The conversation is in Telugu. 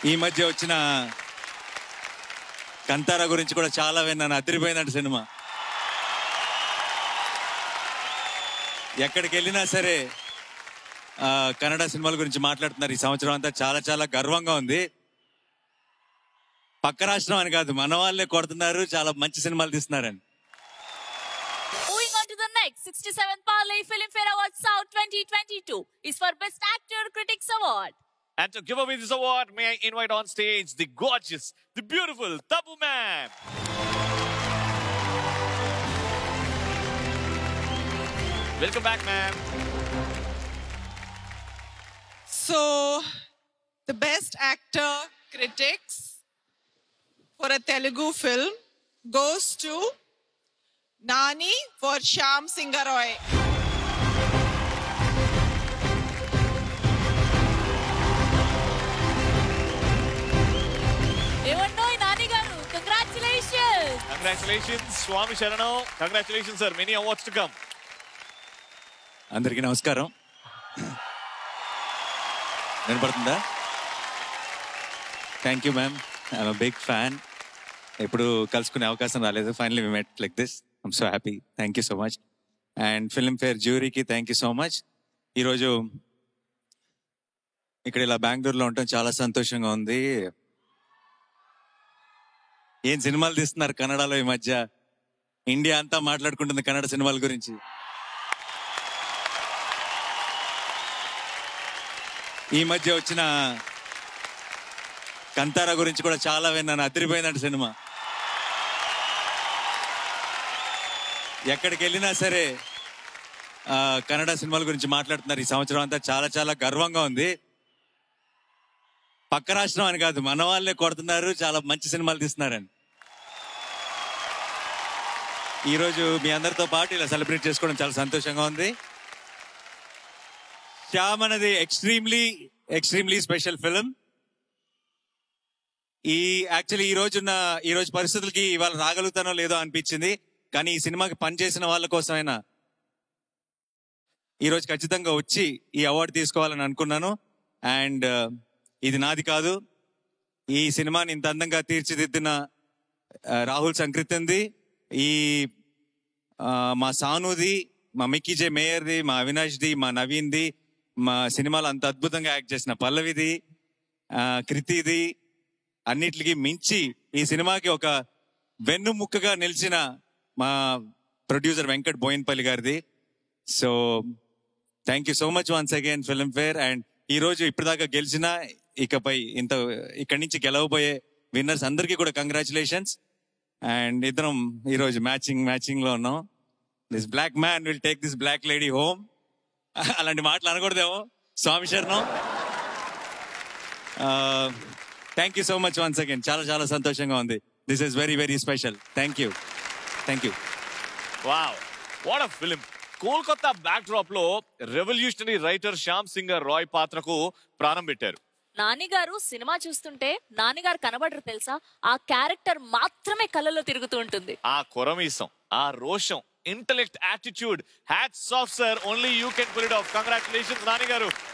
ఈ మధ్య వచ్చిన కంతారా గురించి కూడా చాలా విన్నాను అదిరిపోయిందంట సినిమా ఎక్కడికి వెళ్ళినా సరే ఆ, కన్నడ సినిమాల గురించి మాట్లాడుతున్నారు ఈ సంవత్సరం అంతా చాలా చాలా గర్వంగా ఉంది పక్క రాష్ట్రం అని కాదు మన వాళ్ళే కొడుతున్నారు చాలా మంచి సినిమాలు తీస్తున్నారని Moving on to the next 67th Parley Filmfare Award South 2022 is for Best Actor Critics Award. And to give away this award, may I invite on stage the gorgeous, the beautiful Tabu ma'am. Welcome back, ma'am. So, the best actor critics for a Telugu film goes to Nani for Shyam Singaroy. ఏమండోయ్ Nani garu congratulation Congratulations, Swami Sharanam. Congratulations, sir. Many awards to come. అందరికీ నమస్కారం వినపడుతుందా thank you ma'am I'm big fan ఎప్పుడు కలుసుకునే అవకాశం రాలేదు finally met like this I'm so happy thank you so much and Filmfare జ్యూరీకి థ్యాంక్ యూ సో మచ్ ఈరోజు ఇక్కడ ఇలా బెంగళూరులో ఉండటం చాలా సంతోషంగా ఉంది ఏం సినిమాలు తీస్తున్నారు కన్నడలో ఈ మధ్య ఇండియా అంతా మాట్లాడుకుంటుంది కన్నడ సినిమాల గురించి ఈ మధ్య వచ్చిన కంతారా గురించి కూడా చాలా విన్నాను అదిరిపోయిందంట సినిమా ఎక్కడికి వెళ్ళినా సరే ఆ, కన్నడ సినిమాల గురించి మాట్లాడుతున్నారు ఈ సంవత్సరం అంతా చాలా చాలా గర్వంగా ఉంది పక్క రాష్ట్రం అని కాదు మన వాళ్ళే కొడుతున్నారు చాలా మంచి సినిమాలు తీస్తున్నారని ఈరోజు మీ అందరితో పాటు ఇలా సెలబ్రేట్ చేసుకోవడం చాలా సంతోషంగా ఉంది శ్యామ్ అనేది ఎక్స్ట్రీమ్లీ ఎక్స్ట్రీమ్లీ స్పెషల్ ఫిలిం ఈ యాక్చువల్లీ ఈ రోజున్న ఈ రోజు పరిస్థితులకి ఇవాళ రాగలుగుతానో లేదో అనిపించింది కానీ ఈ సినిమాకి పనిచేసిన వాళ్ళ కోసమైనా ఈ రోజు ఖచ్చితంగా వచ్చి ఈ అవార్డు తీసుకోవాలని అనుకున్నాను అండ్ ఇది నాది కాదు ఈ సినిమాని ఇంత అందంగా తీర్చిదిద్దిన ఆ, రాహుల్ సంకృతింది ఈ ఆ, మా సానుది మా మిక్కీ జే మేయర్ది మా అవినాష్ది మా నవీన్ది మా సినిమాలు అంత అద్భుతంగా యాక్ట్ చేసిన పల్లవిది ఆ, కృతిది అన్నిటికీ మించి ఈ సినిమాకి ఒక వెన్నుముక్కగా నిలిచిన మా ప్రొడ్యూసర్ వెంకట్ బోయిన్పల్లి గారిది so thank you so much once again Filmfare and ఈ రోజు ఇప్పటిదాకా గెలిచిన ఇకపై ఇంత ఇక్కడి నుంచి గెలవబోయే విన్నర్స్ అందరికీ కూడా కంగ్రాచులేషన్స్ అండ్ ఇద్దరం ఈ రోజు మ్యాచింగ్ మ్యాచింగ్ లో ఉన్నాం this black man will take this black lady home అలాంటి మాటలు అనకూడదేమో స్వామి శరణం thank you so much once again చాలా చాలా సంతోషంగా ఉంది this is very very special thank you thank you wow what a film Kolkata backdrop లో రెవల్యూషనరీ రైటర్ శ్యామ్ సింగర్ రాయ్ పాత్రకు ప్రాణం పెట్టారు నాని గారు సినిమా చూస్తుంటే నాని గారు కనబడరు తెలుసా ఆ క్యారెక్టర్ మాత్రమే కళ్ళలో తిరుగుతూ ఉంటుంది ఆ కొరమీసం ఆ రోషం intellect attitude hats off sir only you can pull it off congratulations Nani గారు